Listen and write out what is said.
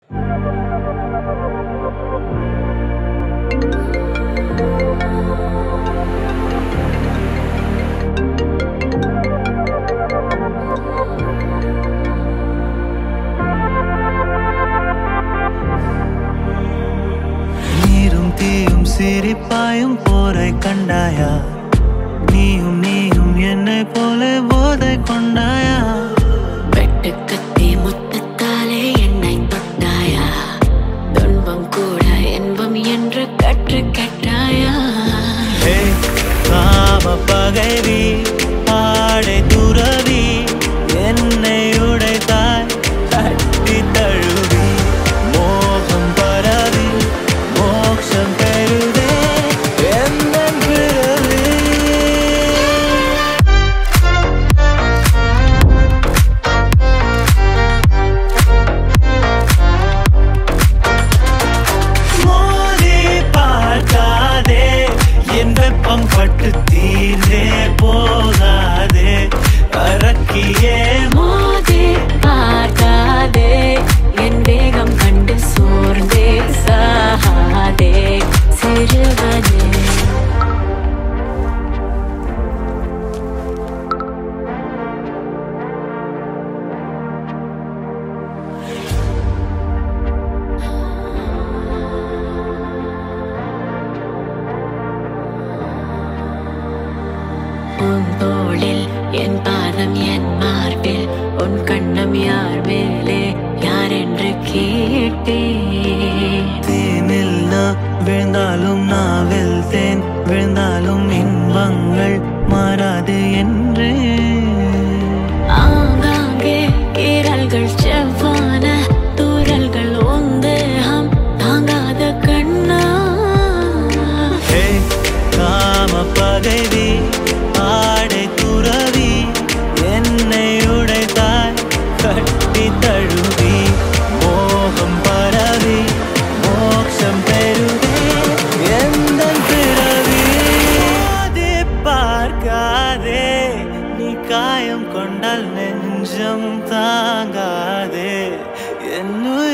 நீரும் தீயும் சிரிப்பாயும் போரை கண்டாயா நீயும் நீயும் என்னை போல போதை கொண்டாயா வெட்டு கத்தி முத்தத்தாலே என்னை தொட்டாயா துன்பம் கூட இன்பம் என்று கற்று கட்டாயா ஹே காம பகைவி ஆடை துறவி என்னை உடைத்தாய் தட்டி தழுவி மோகம் பரவி மோட்சம் பெறுதே எந்த பிறவி மோதி பார்க்காதே என் வெப்பம் பட்டு தீர்ந்தே போகாதே அரக்கியே மோதி பார்க்காதே என் வேகம் கண்டு சோர்ந்தே சாகாதே சிறுவனே உன் தோளில் என் பாதம் என் மார்பில் உன் கண்ணம் யார் மேலே யார் என்று கேட்டேன் தேனில் நான் விழுந்தாலும் நாவில் தேன் விழுந்தாலும் இன்பங்கள் மாறாது என்றே ஆங்காங்கே கீரல்கள் செவ்வான தூரல்கள் உந்தேகம் தாங்காத கண்ணா ஹே காம பகைவி ஆடை துறவி என்னை உடைத்தாய் கட்டி தழுவி மோகம் பரவி மோட்சம் பெறுவே எந்த பிறவி மோதி பார்க்காதே நீ காயம் கொண்டால் நெஞ்சம் தாங்காதே என்னுயிர்